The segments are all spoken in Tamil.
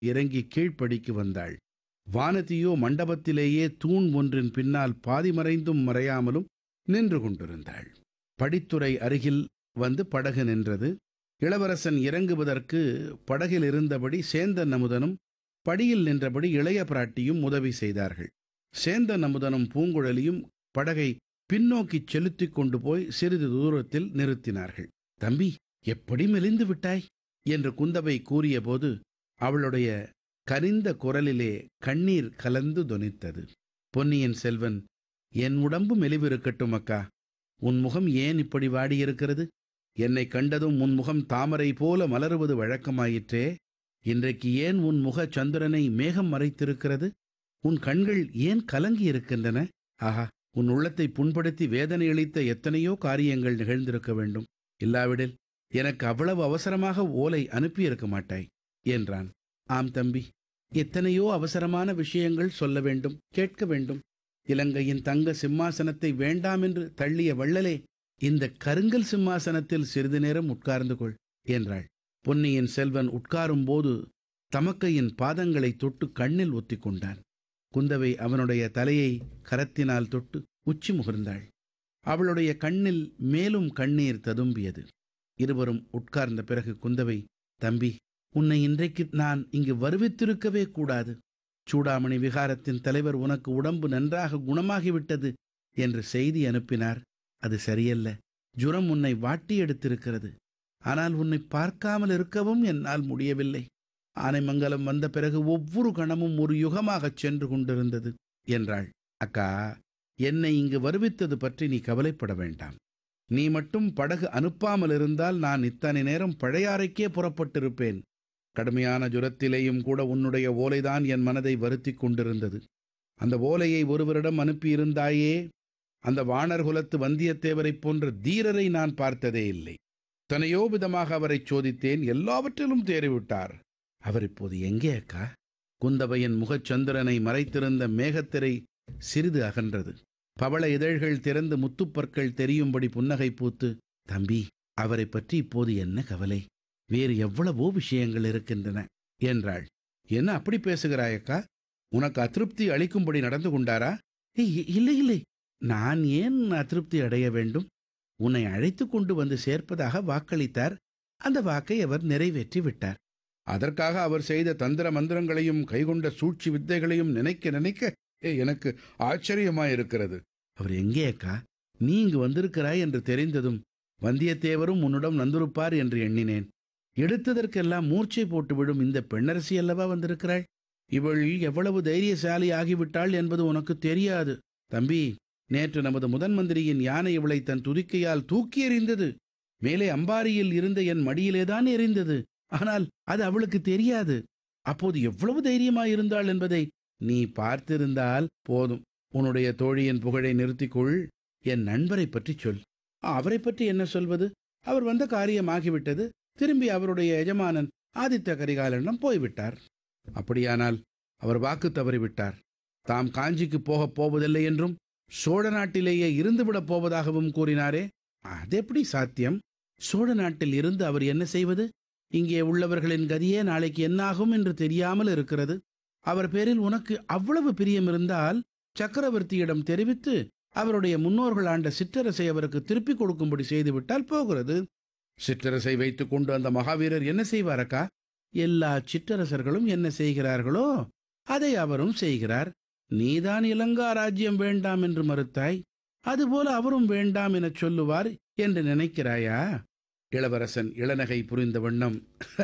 இறங்கி கீழ்ப்படிக்கு வந்தாள் வானதியோ மண்டபத்திலேயே தூண் ஒன்றின் பின்னால் பாதி மறைந்தும் மறையாமலும் நின்று கொண்டிருந்தாள் படித்துறை அருகில் வந்து படகு நின்றது இளவரசன் இறங்குவதற்கு படகில் இருந்தபடி சேந்தன் அமுதனும் படியில் நின்றபடி இளைய பிராட்டியும் உதவி செய்தார்கள் சேந்தன் அமுதனும் பூங்குழலியும் படகை பின்னோக்கிச் செலுத்திக் கொண்டு போய் சிறிது தூரத்தில் நிறுத்தினார்கள் தம்பி எப்படி மெலிந்து விட்டாய் என்று குந்தவை கூறியபோது அவளுடைய கனிந்த குரலிலே கண்ணீர் கலந்து தொனித்தது பொன்னியின் செல்வன் என் உடம்பு மெலிவிருக்கட்டும் அக்கா உன் முகம் ஏன் இப்படி வாடியிருக்கிறது என்னை கண்டதும் உன் முகம் தாமரை போல மலருவது வழக்கமாயிற்றே இன்றைக்கு ஏன் உன் முக சந்திரனை மேகம் மறைத்திருக்கிறது உன் கண்கள் ஏன் கலங்கி இருக்கின்றன ஆஹா உன் உள்ளத்தை புண்படுத்தி வேதனை அளித்த எத்தனையோ காரியங்கள் நிகழ்ந்திருக்க வேண்டும் இல்லாவிடில் எனக்கு அவ்வளவு அவசரமாக ஓலை அனுப்பியிருக்க மாட்டாய் என்றான் ஆம் தம்பி எத்தனையோ அவசரமான விஷயங்கள் சொல்ல வேண்டும் கேட்க வேண்டும் இலங்கையின் தங்க சிம்மாசனத்தை வேண்டாம் என்று தள்ளிய வள்ளலே இந்த கருங்கல் சிம்மாசனத்தில் சிறிது நேரம் உட்கார்ந்து கொள் என்றாள் பொன்னியின் செல்வன் உட்காரும் போது தமக்கையின் பாதங்களை தொட்டு கண்ணில் ஒத்திக் கொண்டான் குந்தவை அவனுடைய தலையை கரத்தினால் தொட்டு உச்சி முகர்ந்தாள் அவளுடைய கண்ணில் மேலும் கண்ணீர் ததும்பியது இருவரும் உட்கார்ந்த பிறகு குந்தவை தம்பி உன்னை இன்றைக்கு நான் இங்கு வருவித்திருக்கவே கூடாது சூடாமணி விகாரத்தின் தலைவர் உனக்கு உடம்பு நன்றாக குணமாகிவிட்டது என்று செய்தி அனுப்பினார் அது சரியல்ல ஜுரம் உன்னை வாட்டி எடுத்திருக்கிறது ஆனால் உன்னை பார்க்காமல் இருக்கவும் என்னால் முடியவில்லை ஆனைமங்கலம் வந்த பிறகு ஒவ்வொரு கணமும் ஒரு யுகமாகச் சென்று கொண்டிருந்தது என்றாள் அக்கா என்னை இங்கு வருவித்தது பற்றி நீ கவலைப்பட வேண்டாம் நீ மட்டும் படகு அனுப்பாமல் இருந்தால் நான் இத்தனை நேரம் பழையாறைக்கே புறப்பட்டிருப்பேன் கடுமையான ஜுரத்திலேயும் கூட உன்னுடைய ஓலைதான் என் மனதை வருத்திக் கொண்டிருந்தது அந்த ஓலையை ஒருவரிடம் அனுப்பியிருந்தாயே அந்த வாணர் குலத்து வந்தியத்தேவரைப் போன்ற தீரரை நான் பார்த்ததே இல்லை தனையோ விதமாக அவரை சோதித்தேன் எல்லாவற்றிலும் தேறிவிட்டார் அவர் இப்போது எங்கே அக்கா குந்தவையின் முகச்சந்திரனை மறைத்திருந்த மேகத்திரை சிறிது அகன்றது பவள இதழ்கள் திறந்து முத்துப்பற்கள் தெரியும்படி புன்னகை பூத்து தம்பி அவரை பற்றி இப்போது என்ன கவலை வேறு எவ்வளவோ விஷயங்கள் இருக்கின்றன என்றாள் என்ன அப்படி பேசுகிறாயக்கா உனக்கு அதிருப்தி அளிக்கும்படி நடந்து கொண்டாரா "ஏய், இல்லை இல்லை நான் ஏன் அதிருப்தி அடைய வேண்டும் உன்னை அழைத்து கொண்டு வந்து சேர்ப்பதாக வாக்களித்தார் அந்த வாக்கை அவர் நிறைவேற்றி விட்டார் அதற்காக அவர் செய்த தந்திர மந்திரங்களையும் கைகொண்ட சூழ்ச்சி வித்தைகளையும் நினைக்க நினைக்க "ஏய், எனக்கு ஆச்சரியமாயிருக்கிறது அவர் எங்கே அக்கா நீ இங்கு வந்திருக்கிறாய் என்று தெரிந்ததும் வந்தியத்தேவரும் உன்னிடம் வந்திருப்பார் என்று எண்ணினேன் எடுத்ததற்கெல்லாம் மூர்ச்சை போட்டுவிடும் இந்த பெண்ணரசி அல்லவா வந்திருக்கிறாள் இவள் எவ்வளவு தைரியசாலி ஆகிவிட்டாள் என்பது உனக்கு தெரியாது தம்பி நேற்று நமது முதன் மந்திரியின் யானை இவளை தன் துதிக்கையால் தூக்கி எறிந்தது மேலே அம்பாரியில் இருந்த என் மடியிலேதான் எறிந்தது ஆனால் அது அவளுக்கு தெரியாது அப்போது எவ்வளவு தைரியமாயிருந்தாள் என்பதை நீ பார்த்திருந்தால் போதும் உன்னுடைய தோழியின் புகழை நிறுத்திக்கொள் என் நண்பரை பற்றி சொல் அவரை பற்றி என்ன சொல்வது அவர் வந்த காரியமாகிவிட்டது திரும்பி அவருடைய எஜமானன் ஆதித்த கரிகாலனிடம் போய்விட்டார் அப்படியானால் அவர் வாக்கு தவறிவிட்டார் தாம் காஞ்சிக்கு போகப் போவதில்லை என்றும் சோழ நாட்டிலேயே இருந்துவிடப் போவதாகவும் கூறினாரே அது எப்படி சாத்தியம் சோழ நாட்டில் இருந்து அவர் என்ன செய்வது இங்கே உள்ளவர்களின் கதியே நாளைக்கு என்னாகும் என்று தெரியாமல் இருக்கிறது அவர் பேரில் உனக்கு அவ்வளவு பிரியம் இருந்தால் சக்கரவர்த்தியிடம் தெரிவித்து அவருடைய முன்னோர்கள் ஆண்ட சிற்றரசை அவருக்கு திருப்பிக் கொடுக்கும்படி செய்துவிட்டால் போகிறது சிற்றரசை வைத்துக் கொண்டு அந்த மகாவீரர் என்ன செய்வாரக்கா எல்லா சிற்றரசர்களும் என்ன செய்கிறார்களோ அதை அவரும் செய்கிறார் நீதான் இலங்கா ராஜ்யம் வேண்டாம் என்று மறுத்தாய் அதுபோல அவரும் வேண்டாம் எனச் சொல்லுவார் என்று நினைக்கிறாயா இளவரசன் இளநகை புரிந்த வண்ணம்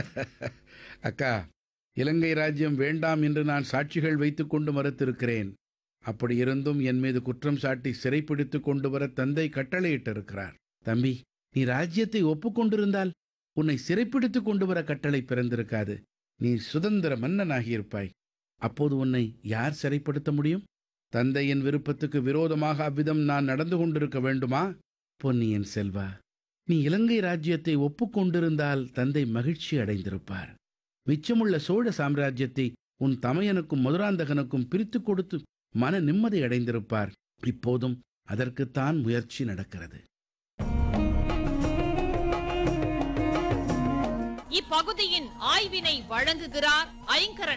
அக்கா இலங்கை ராஜ்யம் வேண்டாம் என்று நான் சாட்சிகள் வைத்துக் கொண்டு மறுத்திருக்கிறேன் அப்படி இருந்தும் என் மீது குற்றம் சாட்டி சிறைப்பிடித்துக் கொண்டு வர தந்தை கட்டளையிட்டிருக்கிறார் தம்பி நீ ராஜ்யத்தை ஒப்புக்கொண்டிருந்தால் உன்னை சிறைப்பிடித்துக் கொண்டு வர கட்டளை பிறந்திருக்காது நீ சுதந்திர மன்னனாகியிருப்பாய் அப்போது உன்னை யார் சிறைப்படுத்த முடியும் தந்தையின் விருப்பத்துக்கு விரோதமாக அவ்விதம் நான் நடந்து கொண்டிருக்க வேண்டுமா பொன்னியின் செல்வா நீ இலங்கை ராஜ்யத்தை ஒப்புக்கொண்டிருந்தால் தந்தை மகிழ்ச்சி அடைந்திருப்பார் மிச்சமுள்ள சோழ சாம்ராஜ்யத்தை உன் தமையனுக்கும் மதுராந்தகனுக்கும் பிரித்துக் கொடுத்து மன நிம்மதி அடைந்திருப்பார் இப்போதும் அதற்குத்தான் முயற்சி நடக்கிறது இப்பகுதியின் ஆய்வினை வழங்குகிறார் ஐங்கரன்